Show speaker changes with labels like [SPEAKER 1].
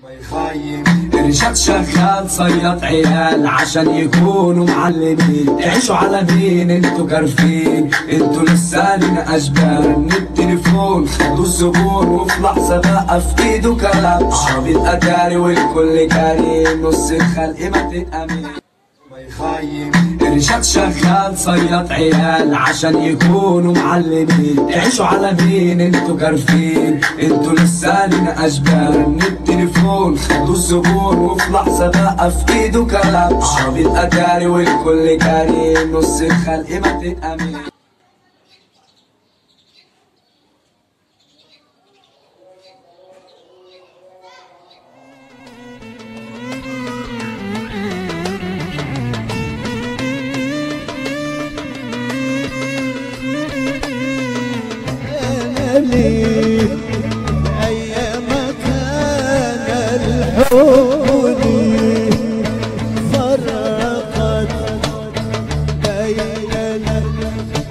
[SPEAKER 1] خايب رجال شغال صياد عيال عشان يكونوا معلمين تعيشوا على مين انتوا كارفين انتوا لسانين اشبال من التليفون خدوا الزبون وفي لحظة بقى في ايده كلام شرب الاتاري والكل كريم نص الخلق ما تتأمين خايب رجال شغال صياد عيال عشان يكونوا معلمين تعيشوا على مين انتوا كارفين انتوا لسانين اشبال من التليفون خدوا الزبون وفي لحظة بقى في ايده كلام شرب الاتاري والكل كريم نص الخلق ما تتأمين
[SPEAKER 2] لي أيام كان الحب لي فرقت بيننا